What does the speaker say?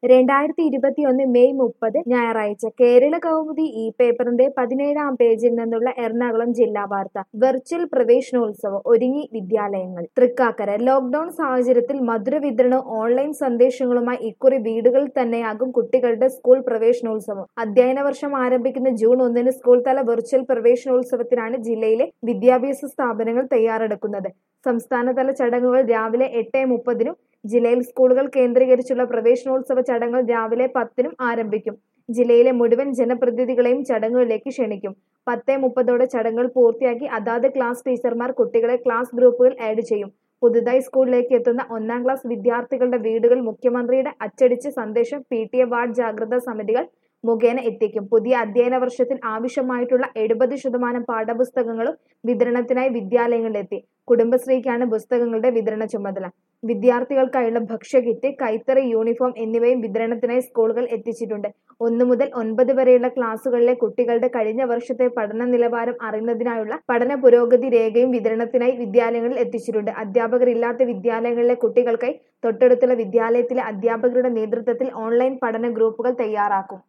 രണ്ടായിരത്തി ഇരുപത്തിയൊന്ന് മെയ് മുപ്പത് ഞായറാഴ്ച കേരള കൗമുദി ഈ പേപ്പറിന്റെ പതിനേഴാം പേജിൽ നിന്നുള്ള എറണാകുളം ജില്ലാ വാർത്ത വെർച്വൽ പ്രവേശനോത്സവം ഒരുങ്ങി വിദ്യാലയങ്ങൾ തൃക്കാക്കര ലോക്ഡൌൺ സാഹചര്യത്തിൽ മധുര വിതരണവും ഓൺലൈൻ സന്ദേശങ്ങളുമായി ഇക്കുറി വീടുകളിൽ തന്നെയാകും കുട്ടികളുടെ സ്കൂൾ പ്രവേശനോത്സവം അധ്യയന വർഷം ആരംഭിക്കുന്ന ജൂൺ ഒന്നിന് സ്കൂൾ തല വെർച്വൽ പ്രവേശനോത്സവത്തിനാണ് ജില്ലയിലെ വിദ്യാഭ്യാസ സ്ഥാപനങ്ങൾ തയ്യാറെടുക്കുന്നത് സംസ്ഥാനതല ചടങ്ങുകൾ രാവിലെ എട്ട് മുപ്പതിനും ജില്ലയിൽ സ്കൂളുകൾ കേന്ദ്രീകരിച്ചുള്ള പ്രവേശനോത്സവ ചടങ്ങുകൾ രാവിലെ പത്തിനും ആരംഭിക്കും ജില്ലയിലെ മുഴുവൻ ജനപ്രതിനിധികളെയും ചടങ്ങുകളിലേക്ക് ക്ഷണിക്കും പത്ത് മുപ്പതോടെ ചടങ്ങുകൾ പൂർത്തിയാക്കി അതാത് ക്ലാസ് ടീച്ചർമാർ കുട്ടികളെ ക്ലാസ് ഗ്രൂപ്പുകൾ ആഡ് ചെയ്യും പുതുതായി സ്കൂളിലേക്ക് എത്തുന്ന ഒന്നാം ക്ലാസ് വിദ്യാർത്ഥികളുടെ വീടുകൾ മുഖ്യമന്ത്രിയുടെ അച്ചടിച്ച സന്ദേശം പി ടി എ വാർഡ് ജാഗ്രതാ സമിതികൾ മുഖേന എത്തിക്കും പുതിയ അധ്യയന വർഷത്തിൽ ആവശ്യമായിട്ടുള്ള എഴുപത് ശതമാനം പാഠപുസ്തകങ്ങളും വിതരണത്തിനായി വിദ്യാലയങ്ങളിലെത്തി കുടുംബശ്രീക്കാണ് പുസ്തകങ്ങളുടെ വിതരണ ചുമതല വിദ്യാർത്ഥികൾക്കായുള്ള ഭക്ഷ്യകിറ്റ് കൈത്തറി യൂണിഫോം എന്നിവയും വിതരണത്തിനായി സ്കൂളുകൾ എത്തിച്ചിട്ടുണ്ട് ഒന്നു മുതൽ ഒൻപത് വരെയുള്ള ക്ലാസുകളിലെ കുട്ടികളുടെ കഴിഞ്ഞ വർഷത്തെ പഠന നിലവാരം അറിയുന്നതിനായുള്ള പഠന പുരോഗതി രേഖയും വിതരണത്തിനായി വിദ്യാലയങ്ങളിൽ എത്തിച്ചിട്ടുണ്ട് അധ്യാപകരില്ലാത്ത വിദ്യാലയങ്ങളിലെ കുട്ടികൾക്കായി തൊട്ടടുത്തുള്ള വിദ്യാലയത്തിലെ അധ്യാപകരുടെ നേതൃത്വത്തിൽ ഓൺലൈൻ പഠന ഗ്രൂപ്പുകൾ തയ്യാറാക്കും